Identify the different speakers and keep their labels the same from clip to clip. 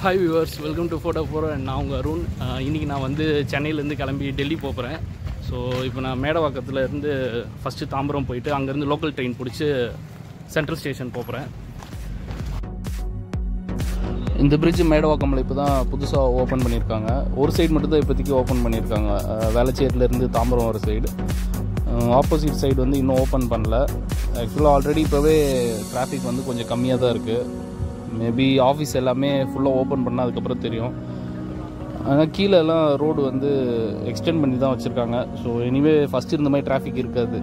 Speaker 1: Hi viewers welcome to photo four நான் உங்கள் அருண் அஹ் இன்னைக்கு நான் வந்து சென்னையிலேருந்து கிளம்பி டெல்லி போகிறேன் ஸோ இப்போ நான் மேடவாக்கத்தில் இருந்து ஃபஸ்ட்டு தாம்பரம் போயிட்டு அங்கேருந்து லோக்கல் ட்ரெயின் பிடிச்சி சென்ட்ரல் ஸ்டேஷன் போகிறேன் இந்த பிரிட்ஜ் மேடவாக்கமில் இப்போ தான் புதுசாக ஓப்பன் பண்ணியிருக்காங்க ஒரு சைடு மட்டும் தான் இப்போதைக்கு ஓப்பன் பண்ணியிருக்காங்க அஹ் வேளச்சேரியிலேருந்து தாம்பரம் ஒரு சைடு ஆப்போசிட் சைடு வந்து இன்னும் ஓப்பன் பண்ணல ஆக்சுவலாக ஆல்ரெடி இப்போவே டிராஃபிக் வந்து கொஞ்சம் கம்மியாக தான் இருக்குது மேபி ஆஃபீஸ் எல்லாமே ஃபுல்லாக ஓப்பன் பண்ணால் அதுக்கப்புறம் தெரியும் ஆனால் கீழே எல்லாம் ரோடு வந்து எக்ஸ்டெண்ட் பண்ணி தான் வச்சுருக்காங்க ஸோ எனிவே ஃபஸ்ட் இருந்த மாதிரி டிராஃபிக் இருக்காது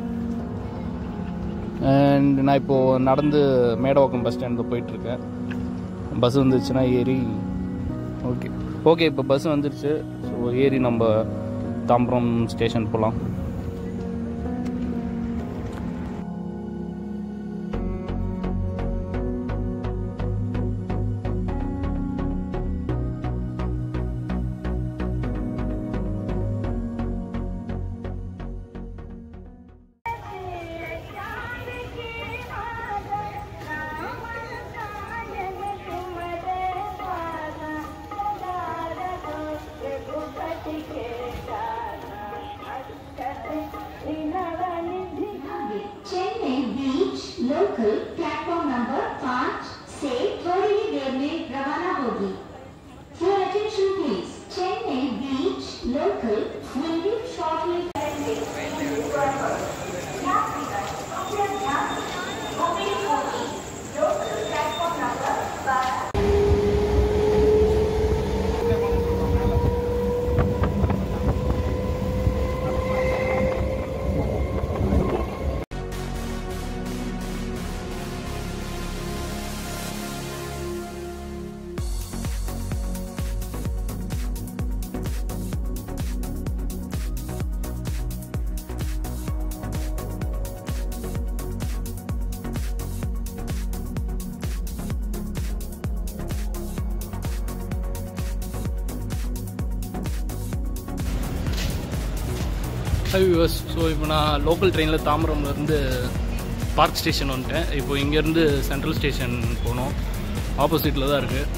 Speaker 1: அண்ட் நான் இப்போது நடந்து மேடவாக்கம் பஸ் ஸ்டாண்டில் போயிட்டுருக்கேன் பஸ் வந்துச்சுன்னா ஏறி ஓகே ஓகே இப்போ பஸ் வந்துருச்சு ஸோ ஏறி நம்ம தாம்பரம் ஸ்டேஷன் போகலாம்
Speaker 2: Chennai beach local platform number पाँच से थोड़ी ही देर में रवाना होगी Your attention please. Chennai beach local will be shortly.
Speaker 1: Hi viewers so இப்போ நான் லோக்கல் ட்ரெயினில் தாம்பரம்லேருந்து பார்க் ஸ்டேஷன் வந்துட்டேன் இப்போ இங்கேருந்து சென்ட்ரல் ஸ்டேஷன் போகணும் ஆப்போசிட்டில் தான் இருக்குது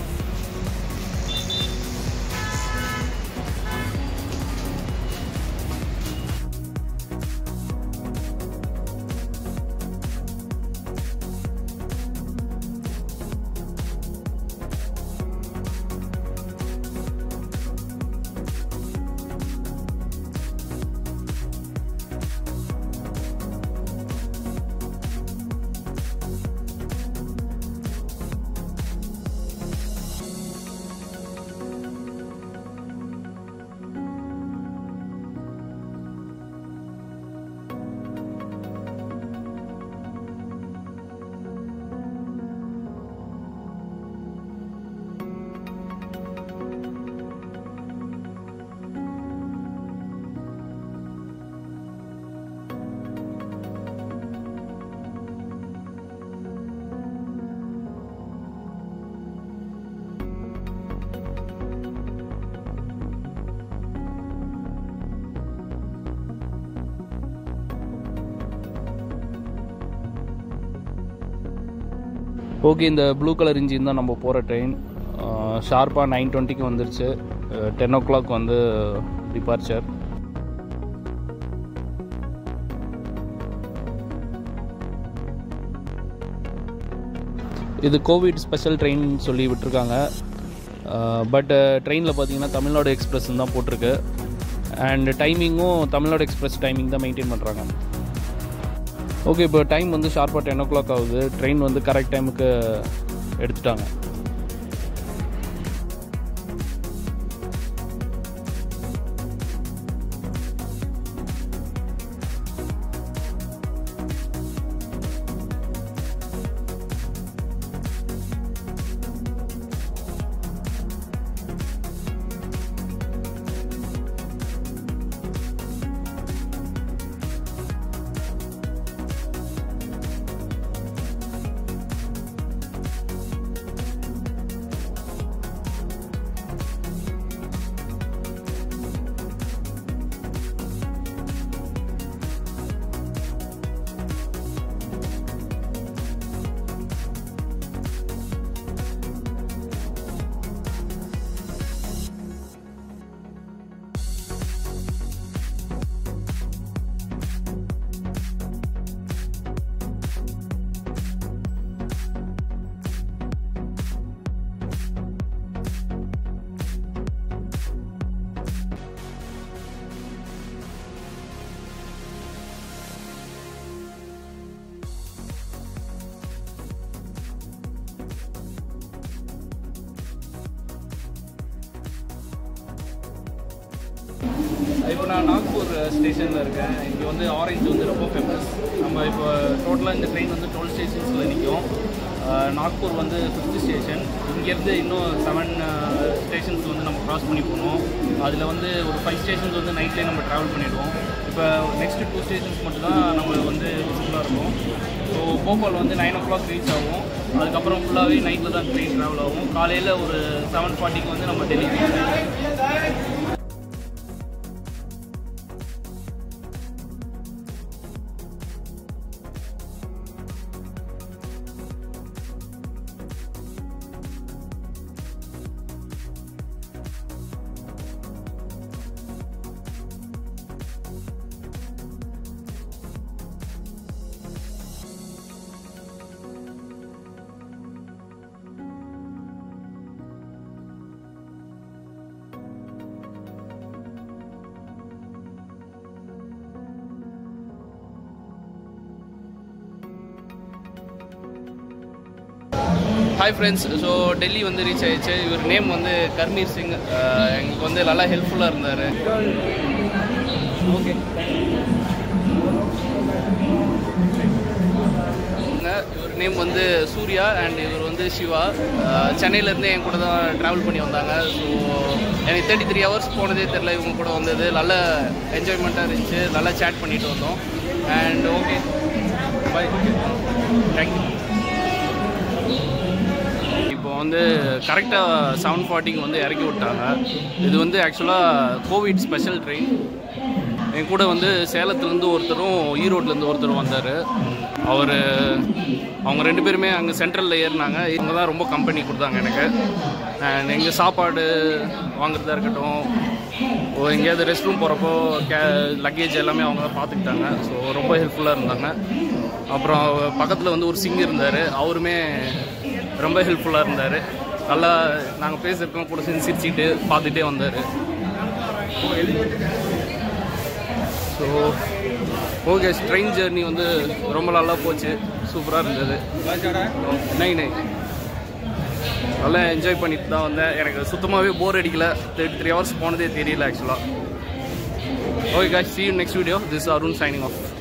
Speaker 1: ஓகே இந்த ப்ளூ கலர் இன்ஜின் தான் நம்ம போகிற ட்ரெயின் ஷார்ப்பாக நைன் டுவெண்ட்டிக்கு வந்துருச்சு டென் ஓ கிளாக் வந்து டிபார்ச்சர் இது கோவிட் ஸ்பெஷல் ட்ரெயின் சொல்லி விட்டுருக்காங்க பட் ட்ரெயினில் பார்த்தீங்கன்னா தமிழ்நாடு எக்ஸ்பிரஸ் தான் போட்டிருக்கு அண்ட் டைமிங்கும் தமிழ்நாடு எக்ஸ்பிரஸ் டைமிங் தான் மெயின்டைன் பண்ணுறாங்க ஓகே இப்போ டைம் வந்து ஷார்ப்பாக டென் ஓ கிளாக் ஆகுது ட்ரெயின் வந்து கரெக்ட் டைமுக்கு எடுத்துட்டாங்க இப்போ நான் நாக்பூர் ஸ்டேஷனில் இருக்கேன் இங்கே வந்து ஆரஞ்சு வந்து ரொம்ப ஃபேமஸ் நம்ம இப்போ டோட்டலாக இந்த ட்ரெயின் வந்து டுவெல் ஸ்டேஷன்ஸில் நிற்கும் நாக்பூர் வந்து ஃபிஃப்த் ஸ்டேஷன் இங்கேருந்து இன்னும் செவன் ஸ்டேஷன்ஸ் வந்து நம்ம க்ராஸ் பண்ணி போகணும் அதில் வந்து ஒரு ஃபைவ் ஸ்டேஷன்ஸ் வந்து நைட்லேயே நம்ம ட்ராவல் பண்ணிவிடுவோம் இப்போ நெக்ஸ்ட் டூ ஸ்டேஷன்ஸ் மட்டும் தான் நம்ம வந்து விசிபிளாக இருக்கும் ஸோ போபால் வந்து நைன் ஓ கிளாக் ரீச் ஆகும் அதுக்கப்புறம் ஃபுல்லாகவே நைட்டில் தான் ட்ரெயின் ட்ராவல் ஆகும் காலையில் ஒரு செவன் ஃபார்ட்டிக்கு வந்து நம்ம டெல்லி ரீச் ஆகும் ஹாய் ஃப்ரெண்ட்ஸ் ஸோ டெல்லி வந்து ரீச் ஆயிடுச்சு இவர் நேம் வந்து கர்மீர் சிங் அஹ் எங்களுக்கு வந்து நல்லா ஹெல்ப்ஃபுல்லாக இருந்தார் ஓகே இவர் நேம் வந்து சூர்யா அண்ட் இவர் வந்து சிவா அஹ் சென்னையிலேருந்து என் கூட தான் ட்ராவல் பண்ணி வந்தாங்க ஸோ எனக்கு தேர்ட்டி த்ரீ ஹவர்ஸ் போனதே தெரில இவங்க கூட வந்தது நல்ல என்ஜாய்மெண்ட்டாக இருந்துச்சு நல்லா சேட் பண்ணிட்டு வந்தோம் அண்ட் ஓகே பை தேங்க்யூ இப்போ வந்து கரெக்டாக செவன் ஃபார்ட்டிக்கு வந்து இறக்கி விட்டாங்க இது வந்து ஆக்சுவலாக கோவிட் ஸ்பெஷல் ட்ரெயின் என் கூட வந்து சேலத்துலேருந்து ஒருத்தரும் ஈரோட்லேருந்து ஒருத்தரும் வந்தார் அவர் அவங்க ரெண்டு பேருமே அங்கே சென்ட்ரலில் ஏறினாங்க இவங்க தான் ரொம்ப கம்பெனி கொடுத்தாங்க எனக்கு அண்ட் எங்கள் சாப்பாடு வாங்குறதா இருக்கட்டும் ஓ எங்கேயாவது ரெஸ்ட் ரூம் போகிறப்போ கே லக்கேஜ் எல்லாமே அவங்க தான் பார்த்துக்கிட்டாங்க ஸோ ரொம்ப ஹெல்ப்ஃபுல்லாக இருந்தாங்க அப்புறம் பக்கத்தில் வந்து ஒரு சிங் இருந்தார் அவருமே ரொம்ப ஹெல்ப்ஃபுல்லாக இருந்தார் நல்லா நாங்கள் பேசியிருக்கோம் கூட சேர்ந்து சிரிச்சுக்கிட்டு பார்த்துட்டே வந்தார் ஸோ ஓகே ட்ரெயின் ஜேர்னி வந்து ரொம்ப நல்லா போச்சு சூப்பராக இருந்தது நை நை நல்லா என்ஜாய் பண்ணிட்டு தான் வந்தேன் எனக்கு சுத்தமாகவே போர் அடிக்கல தேர்ட்டி த்ரீ ஹவர்ஸ் போனதே தெரியல ஆக்சுவலாக okay guys see you next video this is arun signing off